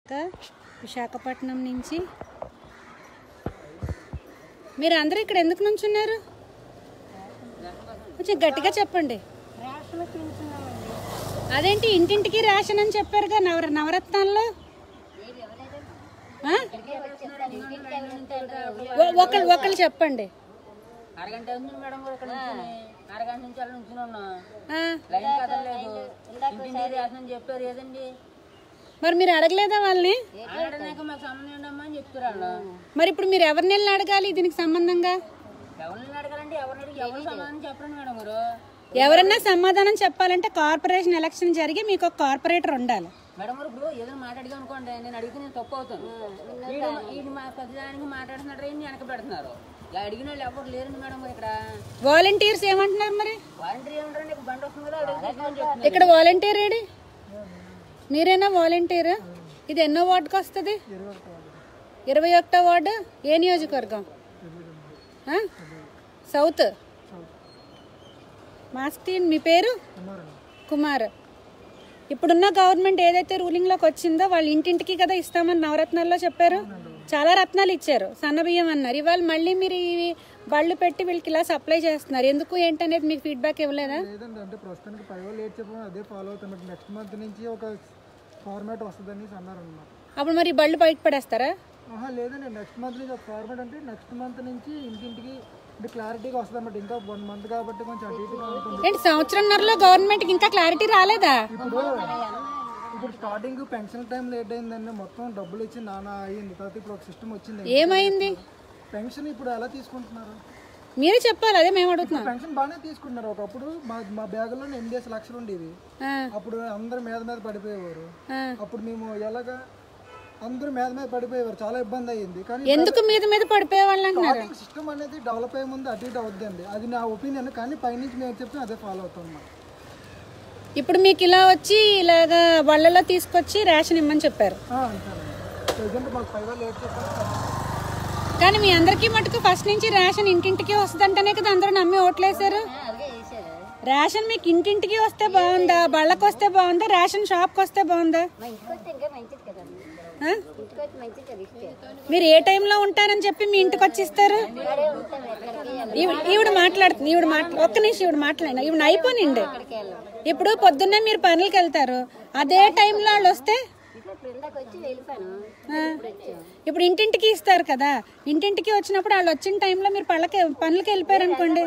అక్క విశాఖపట్నం నుంచి మీరు అందరూ ఇక్కడ ఎందుకు నుంచున్నారు కొంచెం గట్టిగా చెప్పండి అదేంటి ఇంటింటికి రేషన్ అని చెప్పారుగా నవర నవరత్నాల్లో ఆ? ఒ- ఒకళ్ళు ఒకళ్ళు చెప్పండి అరగంట ఉంది మేడం కూడా ఇక్కడ నుంచుని. అరగంట నుంచి అలా నుంచుని ఉన్నా ఆ, లైన్ కదలలేదు ఇంటింటి రేషన్ అని చెప్పారు ఏదండి మరి మీరు అడగలేదా వాళ్ళని అడగడానికి మాకు సంబంధం ఏంటమ్మా అని చెప్తారు మరి ఇప్పుడు మీరు ఎవరిని వెళ్ళి అడగాలి దీనికి సంబంధంగా ఎవరిని అడగాలంటే ఎవరిని అడిగి ఎవరు సమాధానం చెప్పండి మేడం మీరు ఎవరన్నా సమాధానం చెప్పాలంటే కార్పొరేషన్ ఎలక్షన్ జరిగి మీకు ఒక కార్పొరేటర్ ఉండాలి మేడం గారు ఇప్పుడు ఏదైనా మాట్లాడిగా అనుకోండి నేను అడిగితే నేను తప్పు అవుతాను వీడు వీడు మా ప్రతిదానికి మాట్లాడుతున్నారు ఏంటి వెనక పెడుతున్నారు ఇలా అడిగిన వాళ్ళు ఎవరు లేరండి మేడం ఇక్కడ వాలంటీర్స్ ఏమంటున్నారు మరి వాలంటీర్ ఏమంటారండి ఇక్కడ బండి వస్తుంది కదా అడిగి తీసుకొని చెప్తున్నారు ఇక్కడ వాలంటీర్ ఏడి మీరేనా వాలంటీర్ ఇది ఎన్నో వార్డుకి వస్తుంది ఇరవై ఒకటో వార్డు ఏ నియోజకవర్గం ఆ? సౌత్ మాస్క్ తీయండి. మీ పేరు కుమార్ ఇప్పుడున్న గవర్నమెంట్ ఏదైతే రూలింగ్లోకి వచ్చిందో వాళ్ళు ఇంటింటికి కదా ఇస్తామని నవరత్నాల్లో చెప్పారు చాలా రత్నాలు ఇచ్చారు సన్నబియ్యం అన్నారు ఇవాళ మళ్ళీ మీరు ఇవి బళ్ళు పెట్టి వీళ్ళకి ఇలా సప్లై చేస్తున్నారు ఎందుకు ఏంటనేది మీకు ఫీడ్బ్యాక్ ఇవ్వలేదా లేదండి అంటే ప్రస్తుతానికి పై వాళ్ళు ఏది చెప్పమో అదే ఫాలో అవుతాం బట్ నెక్స్ట్ మంత్ నుంచి ఒక ఫార్మాట్ వస్తుందని అన్నారు అనమాట అప్పుడు మరి ఈ బళ్ళు బయట పడేస్తారా ఆహా లేదండి నెక్స్ట్ మంత్ నుంచి ఒక ఫార్మాట్ అంటే నెక్స్ట్ మంత్ నుంచి ఇంటింటికి అంటే క్లారిటీగా వస్తుంది అన్నమాట ఇంకా వన్ మంత్ కాబట్టి కొంచెం అటు ఇటుగా ఉంటుంది ఏంటి సంవత్సరంన్నరలో గవర్నమెంట్కి ఇంకా క్లారిటీ రాలేదా ఇప్పుడు ఇప్పుడు స్టార్టింగ్ పెన్షన్ టైం లేట్ అయిందండి మొత్తం డబ్బులు ఇచ్చి నానా అయ్యింది తర్వాత ఇప్పుడు ఒక సిస్టమ్ వచ్చింది ఏమైంది పెన్షన్ ఇప్పుడు ఎలా తీసుకుంటున్నారు మీరే చెప్పాలి అదే మేము అడుగుతున్నాం పెన్షన్ బాగానే తీసుకుంటున్నారు ఒకప్పుడు మా మా బ్యాగులో ఎనిమిది లక్షలు ఉండేవి ఆ, అప్పుడు అందరు మీద మీద పడిపోయేవారు ఆ. అప్పుడు మేము ఎలాగా అందరూ మీద మీద పడిపోయేవారు చాలా ఇబ్బంది అయ్యింది కానీ ఎందుకు మీద మీద పడిపోయే వాళ్ళు అంటున్నారు సిస్టమ్ అనేది డెవలప్ అయ్యే ముందు అటు ఇటు అవుద్దండి అది నా ఒపీనియన్ కానీ పైనుంచి మేము చెప్తే అదే ఫాలో అవుతాం అన్నమాట ఇప్పుడు మీకు ఇలా వచ్చి ఇలాగా వాళ్ళలో తీసుకొచ్చి రేషన్ ఇమ్మని చెప్పారు అంటారండి ప్రజెంట్ మాకు పై వాళ్ళు ఏడ్ చెప్పారు కానీ మీ అందరికీ మటుకు ఫస్ట్ నుంచి రేషన్ ఇంటింటికి వస్తుందంటేనే కదా అందరూ నమ్మి ఓట్లేశారు రేషన్ మీకు ఇంటింటికి వస్తే బాగుందా బళ్ళకి వస్తే బాగుందా రేషన్ షాప్కి వస్తే బాగుందా ఆ? మీరు ఏ టైంలో ఉంటారని చెప్పి మీ ఇంటికి వచ్చి ఇస్తారు ఈవిడ- ఈవిడ మాట్లాడుతుంది ఈవిడ మాట్లా ఒక్క నిమిషం ఈవిడ మాట్లాడిన ఈవిడ అయిపోయింది ఇప్పుడు పొద్దున్నే మీరు పనులకి వెళ్తారు అదే టైంలో వాళ్ళు వస్తే ఆ. ఇప్పుడు ఇంటింటికి ఇస్తారు కదా ఇంటింటికి వచ్చినప్పుడు వాళ్ళు వచ్చిన టైంలో మీరు పళ్ళకి పనులకి వెళ్ళిపోయారు అనుకోండి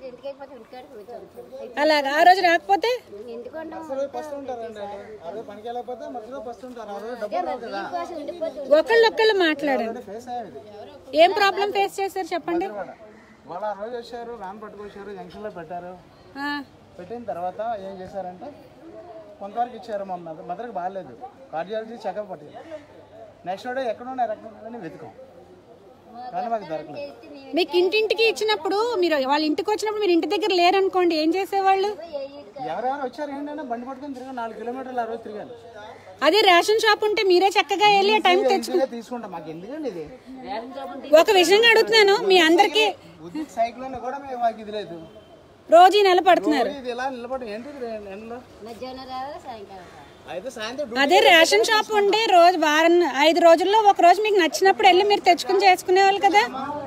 అలాగా ఆ రోజు రాకపోతే ఫస్ట్ ఉంటారండి ఆ రోజు పనికి వెళ్ళకపోతే మధ్యలో ఫస్ట్ ఉంటారు ఆ రోజు డబ్బులు రావు కదా ఒకళ్ళు ఒకళ్ళు మాట్లాడండి ఫేస్ అయ్యేది ఏం ప్రాబ్లం ఫేస్ చేశారు చెప్పండి వాళ్ళు ఆ రోజు వచ్చారు వ్యాన్ పట్టుకొచ్చారు జంక్షన్లో పెట్టారు ఆ, పెట్టిన తర్వాత ఏం చేశారంటే కొంతవరకు ఇచ్చారు మా మదర్ మదర్కి బాగాలేదు కార్డియాలజీ చెకప్ పట్టింది నెక్స్ట్ డే ఎక్కడ ఉన్నారు ఎక్కడ ఉన్నారని వెతుకాం కానీ మాకు దొరకలేదు మీకు ఇంటింటికి ఇచ్చినప్పుడు మీరు వాళ్ళ ఇంటికి వచ్చినప్పుడు మీరు ఇంటి దగ్గర లేరనుకోండి ఏం చేసేవాళ్ళు ఎవరెవరు వచ్చారు ఏంటంటే బండి పట్టుకొని తిరిగా నాలుగు కిలోమీటర్లు ఆ రోజు తిరిగాను అదే రేషన్ షాప్ ఉంటే మీరే చక్కగా వెళ్ళి ఆ టైం తెచ్చు ఈజీగా తీసుకుంటాం మాకు ఎందుకండి ఇది ఒక విషయంగా అడుగుతున్నాను మీ అందరికి ఉద్యోగ సైకిల్ అని కూడా మేము మాకు ఇది లేదు రోజు ఈ నెల పడుతున్నారు ఇది ఇలా నిలబడి ఏంటి ఇది ఎండలో అయితే సాయంత్రం అదే రేషన్ షాప్ ఉండి రోజు వారం ఐదు రోజుల్లో ఒక రోజు మీకు నచ్చినప్పుడు వెళ్ళి మీరు తెచ్చుకుని చేసుకునేవాళ్ళు కదా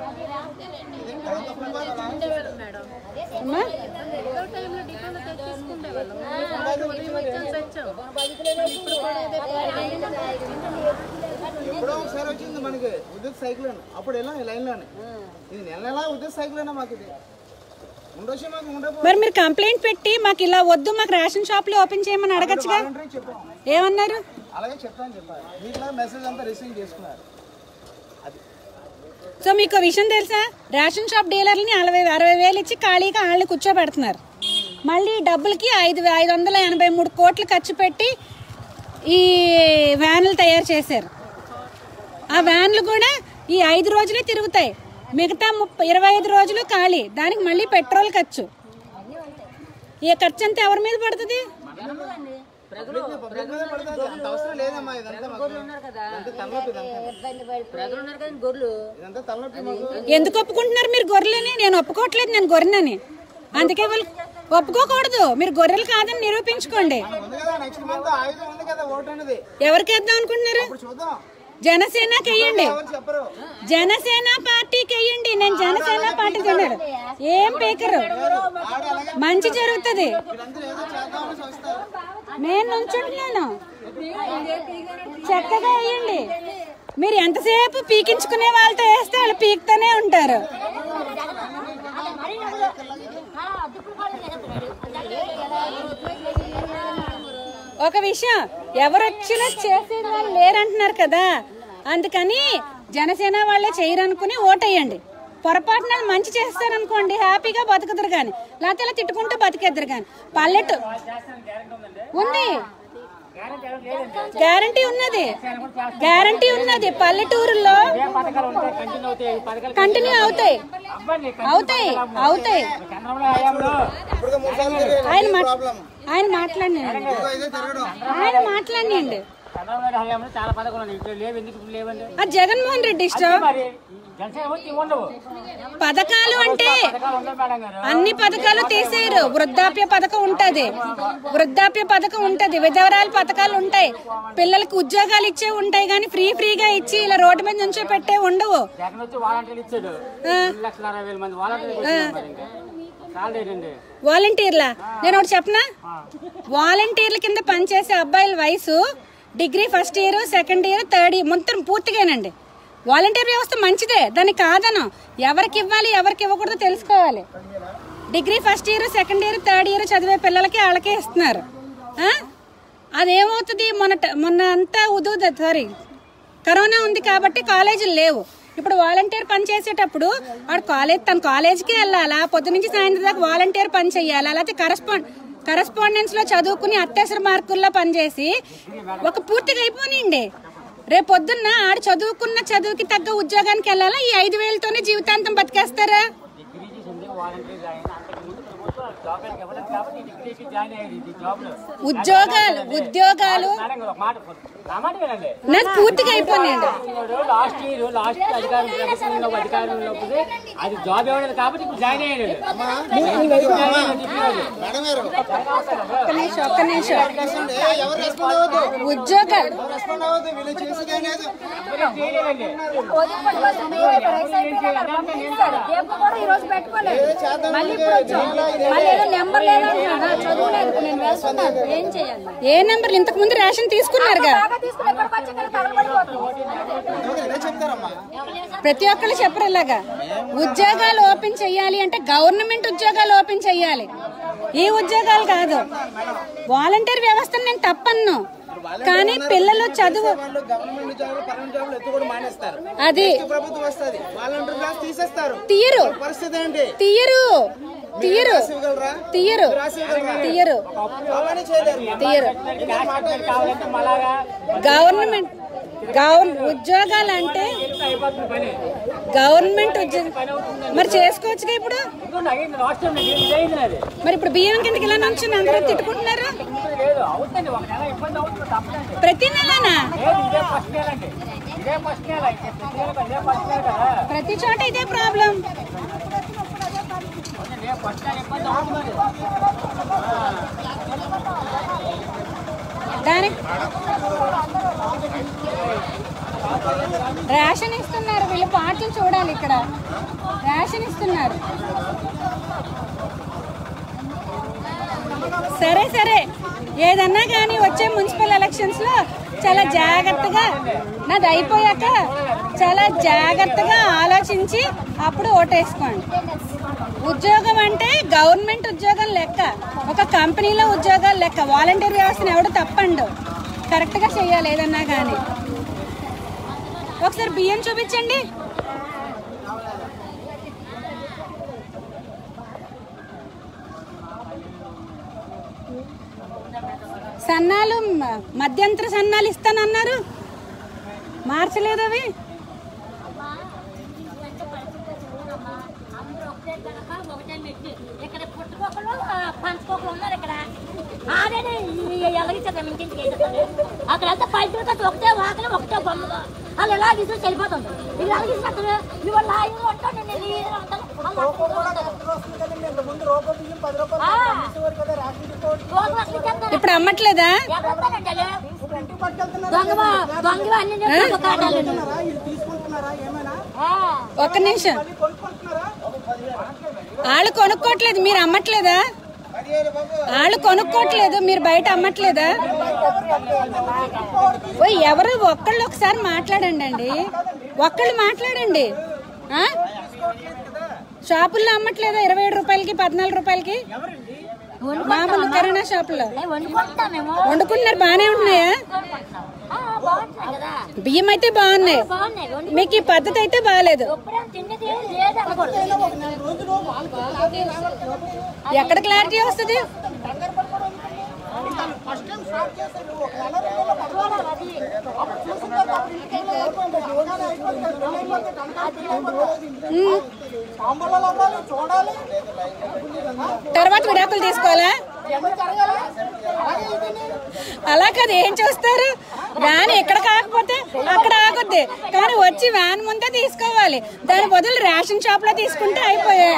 అమ్మా? ఎప్పుడో ఒకసారి వచ్చింది మనకి ఉద్యోగ సైకిల్ అని అప్పుడు వెళ్ళాం ఈ లైన్లోనే ఇది నెల నెల ఉద్యోగ సైకిల్ అయినా మాకు ఇది ఉండొచ్చి మాకు ఉండకపోతే మరి మీరు కంప్లైంట్ పెట్టి మాకు ఇలా వద్దు మాకు రేషన్ షాప్లు ఓపెన్ చేయమని అడగచ్చుగా చెప్పాం ఏమన్నారు అలాగే చెప్తాను చెప్పారు మీకు మెసేజ్ అంతా రిసీవ్ చేసుకున్నారు అది సో మీకు ఒక విషయం తెలుసా రేషన్ షాప్ డీలర్ని అరవై అరవై వేలు ఇచ్చి ఖాళీగా వాళ్ళని కూర్చోబెడుతున్నారు మళ్ళీ ఈ డబ్బులకి ఐదు ఐదు వందల ఎనభై మూడు కోట్లు ఖర్చు పెట్టి ఈ వ్యాన్లు తయారు చేశారు ఆ వ్యాన్లు కూడా ఈ ఐదు రోజులే తిరుగుతాయి మిగతా ముప్పై ఇరవై ఐదు రోజులు ఖాళీ దానికి మళ్ళీ పెట్రోల్ ఖర్చు ఈ ఖర్చు అంతా ఎవరి మీద పడుతుంది ప్రజలు పబ్లిక్ మీద పడుతుంది అంత అవసరం లేదమ్మా ఇదంతా మాకు ఉన్నారు కదా ఇదంతా తలనొప్పి ఇదంతా ప్రజలు ఉన్నారు కదా గొర్రెలు ఇదంతా తలనొప్పి మాకు ఎందుకు ఒప్పుకుంటున్నారు మీరు గొర్రెలని నేను ఒప్పుకోవట్లేదు నేను గొర్రెనని అందుకే వాళ్ళు ఒప్పుకోకూడదు మీరు గొర్రెలు కాదని నిరూపించుకోండి ఉంది కదా నెక్స్ట్ మంత్ ఆయుధం ఉంది కదా ఓటు అనేది ఎవరికి వేద్దాం అనుకుంటున్నారు ఇప్పుడు చూద్దాం జనసేనకి వెయ్యండి ఎవరు చెప్పరు జనసేన పార్టీకి వెయ్యండి నేను జనసేన పార్టీ తిన్నాడు ఏం పీకరు మంచి జరుగుతుంది వీళ్ళందరూ ఏదో చేద్దామని చూస్తారు నేను నుంచుంటున్నాను చక్కగా వేయండి మీరు ఎంతసేపు పీకించుకునే వాళ్ళతో వేస్తే వాళ్ళు పీకుతూనే ఉంటారు ఒక విషయం ఎవరు వచ్చినా చేసేది వాళ్ళు లేరంటున్నారు కదా అందుకని జనసేన వాళ్ళే చేయరనుకుని ఓటేయండి పొరపాటున మంచి చేస్తారనుకోండి హ్యాపీగా బతుకుతారు కానీ లేకపోతే ఇలా తిట్టుకుంటూ బతికేద్దరు కానీ పల్లెటూ ఉంది గ్యారంటీ ఉన్నది గ్యారంటీ ఉన్నది పల్లెటూరులో కంటిన్యూ అవుతాయి అవుతాయి అవుతాయి ఇప్పుడు మూడు సార్లు తిరిగి ఆయన మాట్- ఆయన మాట్లాడినండి ఇదే తిరగడం ఆయన మాట్లాడినండి చంద్రబాబు నాయుడు హయాంలో చాలా పథకాలు ఉన్నాయి ఇప్పుడు లేవు ఎందుకు ఇప్పుడు లేవండి ఆ జగన్మోహన్ రెడ్డి ఇష్టం మరి జనసేన వచ్చి ఉండవు పథకాలు అంటే పథకాలు ఉండవు మేడం గారు అన్ని పథకాలు తీసేయరు వృద్ధాప్య పథకం ఉంటది వృద్ధాప్య పథకం ఉంటది విధవరాల పథకాలు ఉంటాయి పిల్లలకి ఉద్యోగాలు ఇచ్చే ఉంటాయి కానీ ఫ్రీ ఫ్రీగా ఇచ్చి ఇలా రోడ్డు మీద నుంచో పెట్టే ఉండవు జగన్ వచ్చి వాలంటీర్లు ఇచ్చాడు రెండు లక్షల అరవై వేల మంది వాలంటీర్లు ఇచ్చాడు మరి ఇంకా చాలా ఏంటండి వాలంటీర్లా నేను ఒకటి చెప్పనా వాలంటీర్ల కింద పనిచేసే అబ్బాయిల వయసు degree first year second year third year మొత్తం పూర్తిగానండి వాలంటీర్ వ్యవస్థ మంచిదే దాన్ని కాదను ఎవరికి ఇవ్వాలి ఎవరికి ఇవ్వకూడదో తెలుసుకోవాలి degree first year second year third year చదివే పిల్లలకి వాళ్ళకే ఇస్తున్నారు ఆ? అదేమవుతుంది మొన్న ట- మొన్న అంతా ఉదు సారీ కరోనా ఉంది కాబట్టి కాలేజీలు లేవు ఇప్పుడు వాలంటీర్ పని చేసేటప్పుడు వాడు కాలేజ్ తన కాలేజీకి వెళ్ళాలా పొద్దు నుంచి సాయంత్రం దాకా వాలంటీర్ పని చెయ్యాలా లేకపోతే కరస్పాండ్ కరస్పాండెన్స్ లో చదువుకుని అత్యవసర మార్కుల్లో పనిచేసి ఒక పూర్తిగా అయిపోనిండి రేపు పొద్దున్న ఆడు చదువుకున్న చదువుకి తగ్గ ఉద్యోగానికి వెళ్ళాలా ఈ ఐదు వేలతోనే జీవితాంతం బతికేస్తారా డిగ్రీ చేసింది వాలంటీర్ జాయిన్ అంతకు ముందు ప్రభుత్వం జాబ్ ఇవ్వలేదు కాబట్టి డిగ్రీకి జాయిన్ అయ్యేది ఈ జాబ్ లో ఉద్యోగాలు ఉద్యోగాలు మేడం గారు ఒక మాట నా మాట వినండి నాకు పూర్తిగా అయిపోయినాయండి లాస్ట్ ఇయర్ లాస్ట్ అధికారం ప్రభుత్వంలో అధికారంలో ఉన్నప్పుడు అది జాబ్ ఇవ్వలేదు కాబట్టి ఇప్పుడు జాయిన్ అయ్యాడు మేడం గారు ఒక్క నిమిషం ఒక్క నిమిషం ఏ, ఎవరు రెస్పాండ్ అవ్వద్దు ఉద్యోగాలు రెస్పాండ్ అవ్వద్దు వీళ్ళు చేసేది ఏం లేదు చేయలేదండి ఈ రోజు పెట్టుకోలేదు ఏ చేద్దాం మళ్ళీ ఇప్పుడు వచ్చాం మళ్ళీ ఏదో నెంబర్ లేదు అంటున్నాడు. చదువులేదు నేను వేస్తున్నాను ఏం చేయాలి ఏ నెంబర్లు ఇంతకు ముందు రేషన్ తీసుకున్నారుగా బాగా తీసుకుని ఎక్కడికి వచ్చి ఇక్కడ తగలబడిపోతుంది ఎవరు ఇదే చెప్తారమ్మా ప్రతి ఒక్కళ్ళు చెప్పరు ఇలాగా ఉద్యోగాలు ఓపెన్ చెయ్యాలి అంటే గవర్నమెంట్ ఉద్యోగాలు ఓపెన్ చెయ్యాలి ఈ ఉద్యోగాలు కాదు వాలంటీర్ వ్యవస్థను నేను తప్పన్ను కానీ పిల్లలు చదువు వాళ్ళు గవర్నమెంట్ జాబులు పర్మనెంట్ జాబులు ఎత్తు కూడా మానేస్తారు అది ప్రభుత్వం వస్తుంది వాళ్ళంటారు క్లాస్ తీసేస్తారు తీయరు పరిస్థితి ఏంటి తీయరు తీయరు ఇవ్వగలరా తీయరు తీయరు అవన్నీ చేయలేరు తీయరు కావాలంటే మళ్ళాగా గవర్నమెంట్ గవర్న ఉద్యోగాలు అంటే అయిపోతుంది పని గవర్నమెంట్ ఉద్యోగం మరి చేసుకోవచ్చుగా ఇప్పుడు ఇప్పుడు అయ్యింది లాస్ట్ టైం ఇది అయింది అది మరి ఇప్పుడు బియ్యం కిందకి ఇలా నుంచి అందరూ తిట్టుకుంటున్నారు ఇప్పుడు లేదు అవుతుంది ఒక నెల ఇబ్బంది అవుతుంది తప్పదండి ప్రతి నెలనా లేదు ఇదే ఫస్ట్ నెల అండి ఇదే ఫస్ట్ నెల ఇదే ఇదే ఫస్ట్ నెల కదా ప్రతి చోట ఇదే ప్రాబ్లం ఇదే ఫస్ట్ నెల ఇబ్బంది అవుతుంది దాని రేషన్ ఇస్తున్నారు వీళ్ళు పాటలు చూడాలి ఇక్కడ రేషన్ ఇస్తున్నారు సరే సరే ఏదన్నా కానీ వచ్చే మున్సిపల్ ఎలక్షన్స్ లో చాలా జాగ్రత్తగా నాది అయిపోయాక చాలా జాగ్రత్తగా ఆలోచించి అప్పుడు ఓటేసుకోండి ఉద్యోగం అంటే గవర్నమెంట్ ఉద్యోగం లెక్క ఒక కంపెనీలో ఉద్యోగాలు లెక్క వాలంటీర్ వ్యవస్థను ఎవడు తప్పండు కరెక్ట్గా చెయ్యాలి ఏదన్నా కానీ ఒకసారి బియ్యం చూపించండి సన్నాలు మ- మధ్యంతర సన్నాలు ఇస్తానన్నారు మార్చలేదు అవి ఒకటే మెట్టి ఇక్కడ పుట్టుకోకలు పంచుకోకలు ఉన్నారు ఇక్కడ ఆడే ఎలాగించారు ఇంటింటికి వేసేస్తారు అక్కడ అంతా పల్లెటూరు ఒకటే వాకలు ఒకటే బొమ్మలు వాళ్ళు ఎలా తీసుకు వెళ్ళిపోతుంది వీళ్ళు ఎలాగిస్తారు ఇవాళ ఇల్లు ఉంటాను నేను ఈ ఇల్లు ఉంటాను వాళ్ళు అక్కడ ఉంటారు. ఆ. రోజు అట్లా చేస్తారు. ఇప్పుడు అమ్మట్లేదా ఎక్కడ ఉంటారండి వాళ్ళు? దొంగ దొంగ అన్ని నేర్చుకో కాటాలు ఆ. ఒక్క నిమిషం వాళ్ళు కొనుక్కోవట్లేదు మీరు అమ్మట్లేదా వాళ్ళు కొనుక్కోవట్లేదు మీరు బయట అమ్మట్లేదా ఓ ఎవరు ఒక్కళ్ళు ఒకసారి మాట్లాడండి అండి ఒక్కళ్ళు మాట్లాడండి ఆ? షాపుల్లో అమ్మట్లేదా ఇరవై ఏడు రూపాయలకి పద్నాలుగు రూపాయలకి మామూలు కిరాణా షాపుల్లో ఏ, వండుకుంటాం మేము వండుకుంటున్నారు బాగానే ఉంటున్నాయా ఆ, బాగుంటున్నాయి కదా బియ్యం అయితే బాగున్నాయి బాగున్నాయి వండు- మీకు ఈ పద్ధతి అయితే బాగాలేదు ఎప్పుడేం తిన్నది లేదు అనకూడదు ఎక్కడ క్లారిటీ వస్తుంది తర్వాత విడాకులు తీసుకోవాలా అలా కాదు ఏం చూస్తారు వ్యాన్ ఎక్కడ కాకపోతే అక్కడ ఆగుద్ది కానీ వచ్చి వ్యాన్ ముందే తీసుకోవాలి దాని బదులు రేషన్ షాప్ లో తీసుకుంటే అయిపోయాయి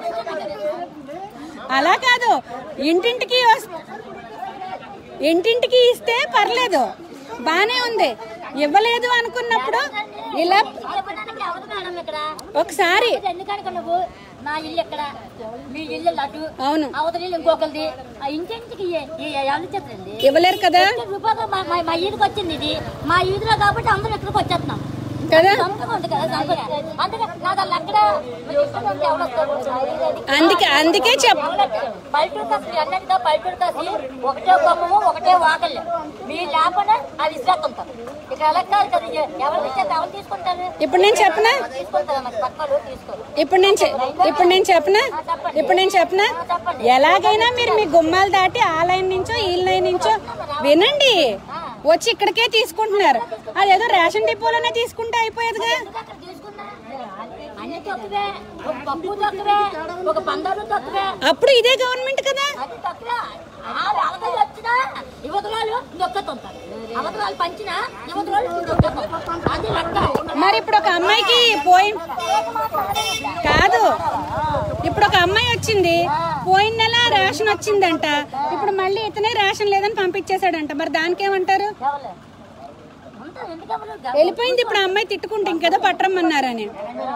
అలా కాదు ఇంటింటికి వస్- ఇంటింటికి ఇస్తే పర్లేదు బానే ఉంది ఇవ్వలేదు అనుకున్నప్పుడు ఇలా చెప్పడానికి అవదు మేడం ఇక్కడ ఒకసారి ఎందుకనుక నువ్వు నా ఇల్లు ఎక్కడ మీ ఇల్లు అటు అవును అవతల ఇల్లు ఇంకొకరిది ఆ ఇంటింటికి ఎవరు చెప్పండి ఇవ్వలేరు కదా రూపాయలు మా- మా- మా ఈదికి వచ్చింది ఇది మా ఈదిలో కాబట్టి అందరం ఇక్కడికి వచ్చేస్తున్నాం కదా సొంతంగా ఉంది కదా సంపద. అందుకే నా దాన్ని అక్కడ మీ ఇష్టం ఉంటే ఎవరు వస్తారు? అందుకే అందుకే చెప్ పల్లెటూరు కాసి అన్నట్టుగా పల్లెటూరు కాసి ఒకటే బొమ్మము ఒకటే వాకళ్ళు మీ లేకుండా అది ఇచ్చేస్తుంటారు ఇక్కడ ఎలా కాదు కదా ఇది ఎవరు ఇచ్చేది ఎవరు తీసుకుంటారు ఇప్పుడు నేను చెప్పనా తీసుకుంటారు మరి పక్కలు తీసుకోరు ఇప్పుడు నేను చె- ఇప్పుడు నేను చెప్పనా ఇప్పుడు నేను చెప్పనా ఎలాగైనా మీరు మీ గుమ్మాలు దాటి ఆ లైన్ నుంచో ఈ లైన్ నుంచో వినండి వచ్చి ఇక్కడికే తీసుకుంటున్నారు అదేదో రేషన్ డిపోలోనే తీసుకుంటే అయిపోయేదిగా ఎందుకు అక్కడ తీసుకున్నా అన్ని తక్కువే ఒక పప్పు తక్కువే ఒక పందాలు తక్కువే అప్పుడు ఇదే గవర్నమెంట్ కదా అది తక్కువే అవతలు వచ్చినా యువతరాలు నొక్కతుంటారు అవతరాలు పంచినా యువతరాలు నొక్కతుంటారు అది లెక్క మరి ఇప్పుడు ఒక అమ్మాయికి పోయి కాదు ఇప్పుడు ఒక అమ్మాయి వచ్చింది పోయిన నెల రేషన్ వచ్చిందంట ఇప్పుడు మళ్ళీ ఇతనే రేషన్ లేదని పంపించేశాడంట మరి దానికి ఏమంటారు ఎవరు ఉంటారు ఎందుకు ఎవరు వెళ్ళిపోయింది ఇప్పుడు ఆ అమ్మాయి తిట్టుకుంటే ఇంకేదో పట్టరమ్మన్నారని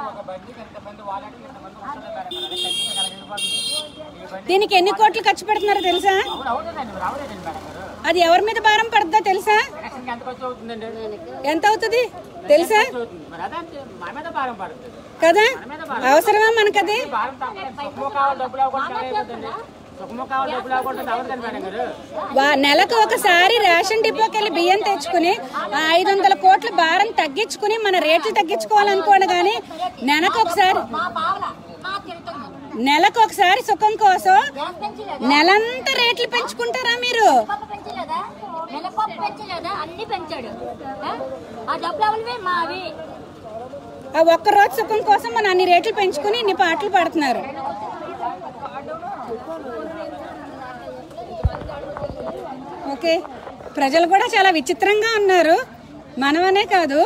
దీనికి ఎన్ని కోట్లు ఖర్చు పెడుతున్నారో తెలుసా అవుతుందండి రావలేదండి మేడం గారు అది ఎవరి మీద భారం పడుతుందో తెలుసా ఎలక్షన్కి ఎంత ఖర్చు అవుతుందండి ఎంత అవుతుంది తెలుసా అవుతుంది మరి అదే మా మీద భారం పడుతుంది కదా అవసరమా మనకది భారం తక్కువ సుఖము కావాలి డబ్బులు అవ్వకుండా అయిపోతుంది సుఖము కావాలి డబ్బులు అవ్వకుండా అవ్వదు కదా మేడం గారు వా- నెలకు ఒకసారి రేషన్ డిపోకి వెళ్ళి బియ్యం తెచ్చుకుని ఆ ఐదు వందల కోట్ల భారం తగ్గించుకుని మన రేట్లు తగ్గించుకోవాలనుకోండి కానీ నెలకు ఒకసారి మా పావల మా తింటుంది నెలకు ఒకసారి సుఖం కోసం గ్యాస్ పెంచలేదా నెలంతా రేట్లు పెంచుకుంటారా మీరు పప్పు పెంచలేదా మినపప్పు పెంచలేదా అన్ని పెంచాడు ఆ? ఆ డబ్బులు ఎవరివి మావి ఆ ఒక్క రోజు సుఖం కోసం మన అన్ని రేట్లు పెంచుకుని ఇన్ని పాటలు పాడుతున్నారు ఓకే ప్రజలు కూడా చాలా విచిత్రంగా ఉన్నారు మనమనే కాదు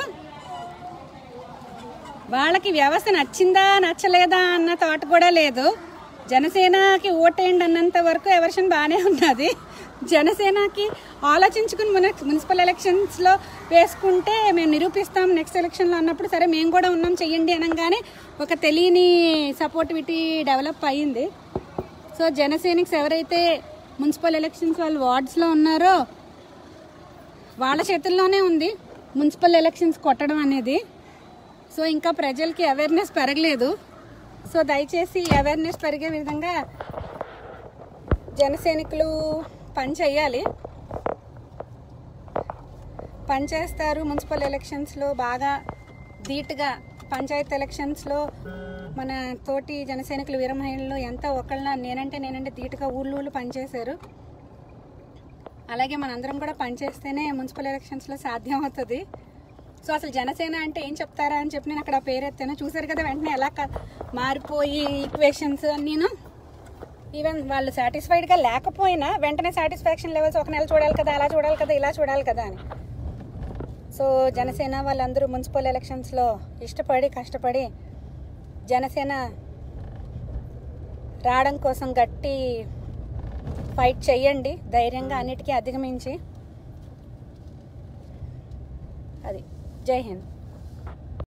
వాళ్ళకి వ్యవస్థ నచ్చిందా నచ్చలేదా అన్న థాట్ కూడా లేదు జనసేనకి ఓటేయండి అన్నంత వరకు ఎవర్షన్ బాగానే ఉన్నది జనసేనకి ఆలోచించుకుని మున మున్సిపల్ ఎలక్షన్స్లో వేసుకుంటే మేము నిరూపిస్తాం నెక్స్ట్ ఎలక్షన్లో అన్నప్పుడు సరే మేము కూడా ఉన్నాం చెయ్యండి అనగానే ఒక తెలియని సపోర్టివిటీ డెవలప్ అయ్యింది సో జనసైనిక్స్ ఎవరైతే మున్సిపల్ ఎలక్షన్స్ వాళ్ళు వార్డ్స్లో ఉన్నారో వాళ్ళ చేతుల్లోనే ఉంది మున్సిపల్ ఎలక్షన్స్ కొట్టడం అనేది సో ఇంకా ప్రజలకి అవేర్నెస్ పెరగలేదు సో దయచేసి అవేర్నెస్ పెరిగే విధంగా జన సైనికులు పని చేయాలి పని చేస్తారు మున్సిపల్ ఎలక్షన్స్లో బాగా ధీటుగా పంచాయత్ ఎలక్షన్స్లో మన తోటి జన సైనికులు వీర మహిళలు ఎంత ఒకళ్ళ నేనంటే నేనంటే ధీటుగా ఊళ్ళు ఊళ్ళు పనిచేశారు అలాగే మనందరం కూడా పనిచేస్తేనే మున్సిపల్ ఎలక్షన్స్లో సాధ్యం అవుతుంది సో అసలు జనసేన అంటే ఏం చెప్తారా అని చెప్పి నేను అక్కడ ఆ పేరు ఎత్తాను చూసారు కదా వెంటనే ఎలా క- మారిపోయి ఈక్వేషన్స్ నేను ఈవెన్ వాళ్ళు సాటిస్ఫైడ్గా లేకపోయినా వెంటనే సాటిస్ఫాక్షన్ లెవెల్స్ ఒక నెల చూడాలి కదా అలా చూడాలి కదా ఇలా చూడాలి కదా అని సో జనసేన వాళ్ళందరూ మున్సిపల్ ఎలక్షన్స్లో ఇష్టపడి కష్టపడి జనసేన రావడం కోసం గట్టి ఫైట్ చెయ్యండి ధైర్యంగా అన్నిటికీ అధిగమించి అది జై హింద్